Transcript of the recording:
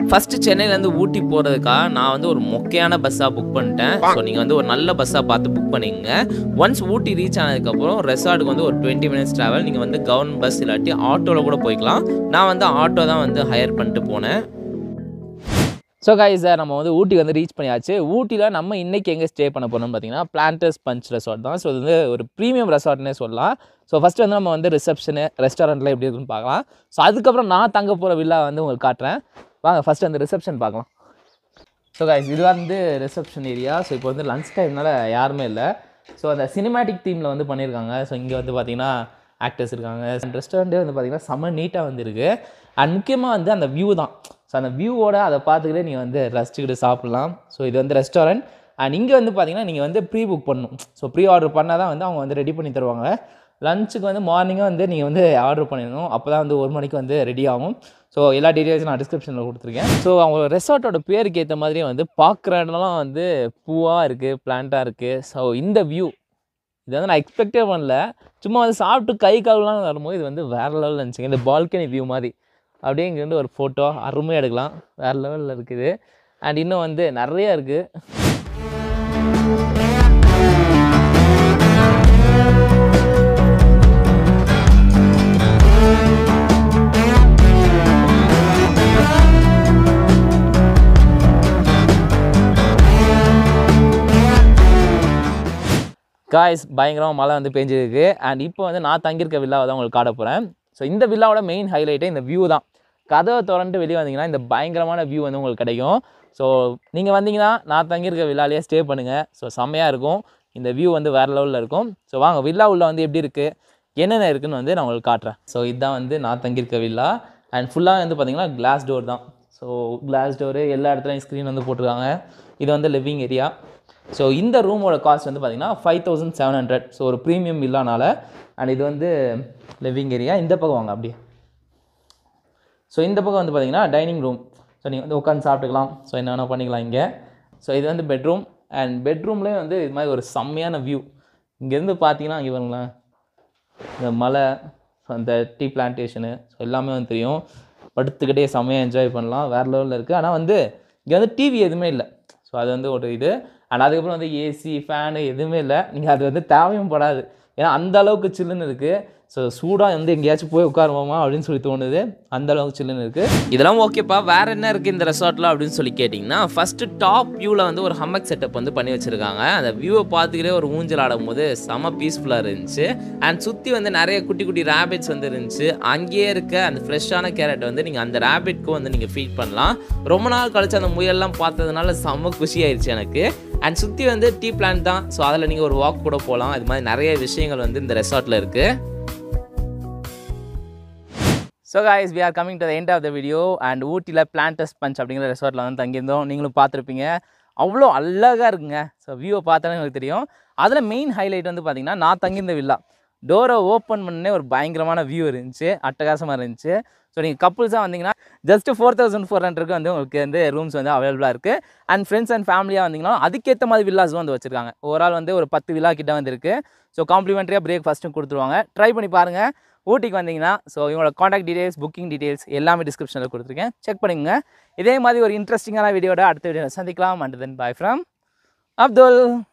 first சென்னையிலேருந்து ஊட்டி போகிறதுக்காக நான் வந்து ஒரு மொக்கையான பஸ்ஸாக புக் பண்ணிட்டேன் ஸோ நீங்கள் வந்து ஒரு நல்ல பஸ்ஸாக பார்த்து புக் பண்ணிக்கங்க ஒன்ஸ் ஊட்டி ரீச் ஆனதுக்கப்புறம் ரெசார்ட்டுக்கு வந்து ஒரு டுவெண்ட்டி மினிட்ஸ் ட்ராவல் நீங்கள் வந்து கவர்மெண்ட் பஸ் இல்லாட்டி ஆட்டோவில் கூட போய்க்கலாம் நான் வந்து ஆட்டோ தான் வந்து ஹையர் பண்ணிட்டு போனேன் ஸோ கைஸ் நம்ம வந்து ஊட்டி வந்து ரீச் பண்ணியாச்சு ஊட்டியில் நம்ம இன்றைக்கி எங்கே ஸ்டே பண்ண போகிறோம்னு பார்த்தீங்கன்னா பிளான்டர்ஸ் பஞ்ச் ரெசார்ட் தான் ஸோ இது வந்து ஒரு ப்ரீமியம் ரெசார்ட்னே சொல்லலாம் ஸோ ஃபஸ்ட்டு வந்து நம்ம வந்து ரிசப்ஷனு ரெஸ்டாரண்ட்டில் எப்படி இருக்குன்னு பார்க்கலாம் ஸோ அதுக்கப்புறம் நான் தங்க போகிற வில்லா வந்து உங்களுக்கு காட்டுறேன் வாங்க ஃபஸ்ட்டு அந்த ரிசப்ஷன் பார்க்கலாம் ஸோ கைஸ் இது வந்து ரிசப்ஷன் ஏரியா ஸோ இப்போ வந்து லஞ்ச் டைம்னால யாருமே இல்லை ஸோ அந்த சினிமேட்டிக் தீமில் வந்து பண்ணியிருக்காங்க ஸோ இங்கே வந்து பார்த்தீங்கன்னா ஆக்டர்ஸ் இருக்காங்க ரெஸ்டாரண்ட்டே வந்து பார்த்தீங்கன்னா செம்ம நீட்டாக வந்து இருக்குது அண்ட் முக்கியமாக வந்து அந்த வியூ தான் ஸோ அந்த வியூவோட அதை பார்த்துக்கிட்டே நீங்கள் வந்து ரசிச்சுக்கிட்டு சாப்பிட்லாம் ஸோ இது வந்து ரெஸ்டாரண்ட் அண்ட் இங்கே வந்து பார்த்தீங்கன்னா நீங்கள் வந்து ப்ரீ புக் பண்ணணும் ஸோ ப்ரீ ஆர்டர் பண்ணால் தான் வந்து அவங்க வந்து ரெடி பண்ணி தருவாங்க லஞ்சுக்கு வந்து மார்னிங்காக வந்து நீங்கள் வந்து ஆர்டர் பண்ணிடணும் அப்போ தான் வந்து ஒரு மணிக்கு வந்து ரெடி ஆகும் ஸோ எல்லா டீட்டெயில்ஸும் நான் டிஸ்கிரிப்ஷனில் கொடுத்துருக்கேன் ஸோ அவங்க ரெசார்ட்டோட பேருக்கு ஏற்ற மாதிரியே வந்து பார்க்குற இடம்லாம் வந்து பூவாக இருக்குது பிளான்ட்டாக இருக்குது ஸோ இந்த வியூ இது வந்து நான் எக்ஸ்பெக்டே பண்ணல சும்மா வந்து சாப்பிட்டு கை கால்லாம் வரும்போது இது வந்து வேறு லெவலில் இருந்துச்சுங்க இந்த பால்கனி வியூ மாதிரி அப்படியே இங்கேருந்து ஒரு ஃபோட்டோ அருமையாக எடுக்கலாம் வேறு லெவலில் இருக்குது அண்ட் இன்னும் வந்து நிறைய இருக்குது காய்ஸ் பயங்கரமாக மழை வந்து பெஞ்சிருக்கு அண்ட் இப்போ வந்து நான் தங்கியிருக்க வில்லாவை தான் உங்களுக்கு காட்ட போகிறேன் ஸோ இந்த வில்லாவோட மெயின் ஹைலைட்டே இந்த வியூ தான் கதவை திறந்துட்டு வெளியே வந்தீங்கன்னா இந்த பயங்கரமான வியூ வந்து உங்களுக்கு கிடைக்கும் ஸோ நீங்கள் வந்தீங்கன்னா நான் தங்கியிருக்க வில்லாலேயே ஸ்டே பண்ணுங்கள் ஸோ செம்மையாக இருக்கும் இந்த வியூ வந்து வேறு லெவலில் இருக்கும் ஸோ வாங்க வில்லா உள்ள வந்து எப்படி இருக்குது என்னென்ன இருக்குன்னு வந்து நான் உங்களுக்கு காட்டுறேன் ஸோ இதுதான் வந்து நான் தங்கியிருக்க வில்லா அண்ட் ஃபுல்லாக வந்து பார்த்தீங்கன்னா கிளாஸ் டோர் தான் ஸோ கிளாஸ் டோரு எல்லா இடத்துலையும் ஸ்க்ரீன் வந்து போட்டிருக்காங்க இது வந்து லிவிங் ஏரியா ஸோ இந்த ரூமோட காஸ்ட் வந்து பார்த்தீங்கன்னா five thousand seven hundred so ஒரு ப்ரீமியம் வில்லானால அண்ட் இது வந்து லிவிங் ஏரியா இந்த பக்கம் வாங்க அப்படியே ஸோ இந்த பக்கம் வந்து பார்த்தீங்கன்னா டைனிங் ரூம் ஸோ நீங்கள் வந்து உட்காந்து சாப்பிட்டுக்கலாம் ஸோ என்ன வேணால் பண்ணிக்கலாம் இங்கே ஸோ இது வந்து பெட்ரூம் அண்ட் பெட்ரூம்லேயும் வந்து இது மாதிரி ஒரு செம்மையான வியூ இங்கேருந்து பார்த்தீங்கன்னா இங்கே பாருங்களேன் இந்த மலை அந்த டீ பிளான்டேஷனு ஸோ எல்லாமே வந்து தெரியும் படுத்துக்கிட்டே செம்மையாக என்ஜாய் பண்ணலாம் வேறு லெவலில் இருக்குது ஆனால் வந்து இங்கே வந்து டிவி எதுவுமே இல்லை ஸோ அது வந்து ஒரு இது அண்ட் அதுக்கப்புறம் வந்து ஏசி ஃபேனு எதுவுமே இல்லை நீங்கள் அது வந்து தேவையும் படாது ஏன்னா அந்த அளவுக்கு சில்லுன்னு இருக்குது ஸோ சூடாக வந்து எங்கேயாச்சும் போய் உட்காருவோமா அப்படின்னு சொல்லி தோணுது அந்த அளவுக்கு சில்லுன்னு இருக்குது இதெல்லாம் ஓகேப்பா வேற என்ன இருக்குது இந்த ரெசார்ட்டில் அப்படின்னு சொல்லி கேட்டிங்கன்னா ஃபஸ்ட்டு டாப் வியூவில் வந்து ஒரு ஹம்மக் செட்டப் வந்து பண்ணி வச்சுருக்காங்க அந்த வியூவை பார்த்துக்கிட்டே ஒரு ஊஞ்சல் ஆடும் போது செம பீஸ்ஃபுல்லாக இருந்துச்சு அண்ட் சுற்றி வந்து நிறைய குட்டி குட்டி ரேபிட்ஸ் வந்து இருந்துச்சு அங்கேயே இருக்க அந்த ஃப்ரெஷ்ஷான கேரட் வந்து நீங்கள் அந்த ரேபிட்க்கும் வந்து நீங்கள் ஃபீட் பண்ணலாம் ரொம்ப நாள் கழிச்சு அந்த முயல்லாம் பார்த்ததுனால செம்ம குஷி ஆயிடுச்சு எனக்கு அண்ட் சுற்றி வந்து டீ பிளான்ட் தான் ஸோ அதில் நீங்கள் ஒரு வாக் கூட போகலாம் இது மாதிரி நிறைய விஷயங்கள் வந்து இந்த ரெசார்ட்டில் இருக்குது so guys we are coming to the end of the video and ஊட்டியில் பிளான்டஸ் பஞ்ச் அப்படிங்கிற ரெசார்ட்டில் வந்து தங்கியிருந்தோம் நீங்களும் பார்த்துருப்பீங்க அவ்வளோ அழகாக இருக்குங்க ஸோ வியூவை பார்த்தாலே உங்களுக்கு தெரியும் அதில் மெயின் ஹைலைட் வந்து பார்த்தீங்கன்னா நான் தங்கியிருந்த வில்லா டோரை ஓப்பன் பண்ணே ஒரு பயங்கரமான வியூ இருந்துச்சு அட்டகாசமாக இருந்துச்சு ஸோ நீங்கள் கப்புள்ஸாக வந்தீங்கன்னா ஜஸ்ட் ஃபோர் தௌசண்ட் ஃபோர் ஹண்ட்ரட்க்கு வந்து உங்களுக்கு வந்து ரூம்ஸ் வந்து அவைலபிளாக இருக்குது அண்ட் ஃப்ரெண்ட்ஸ் அண்ட் ஃபேமிலியாக வந்தீங்கன்னா அதுக்கேற்ற மாதிரி வில்லாஸ் வந்து வச்சுருக்காங்க ஓவரால் வந்து ஒரு பத்து வில்லா கிட்ட வந்து இருக்குது ஸோ காம்ப்ளிமெண்ட்ரியாக பிரேக் ஃபஸ்ட்டும் கொடுத்துருவாங்க ட்ரை பண்ணி பாருங்கள் ஊட்டிக்கு வந்தீங்கன்னா ஸோ இவங்களோட காண்டாக்ட் டீடைல்ஸ் புக்கிங் டீடைல்ஸ் எல்லாமே டிஸ்கிரிப்ஷனில் கொடுத்துருக்கேன் செக் பண்ணிக்கோங்க இதே மாதிரி ஒரு இன்ட்ரெஸ்டிங்கான வீடியோட அடுத்த வீடியோ சந்திக்கலாம் and then bye from Abdul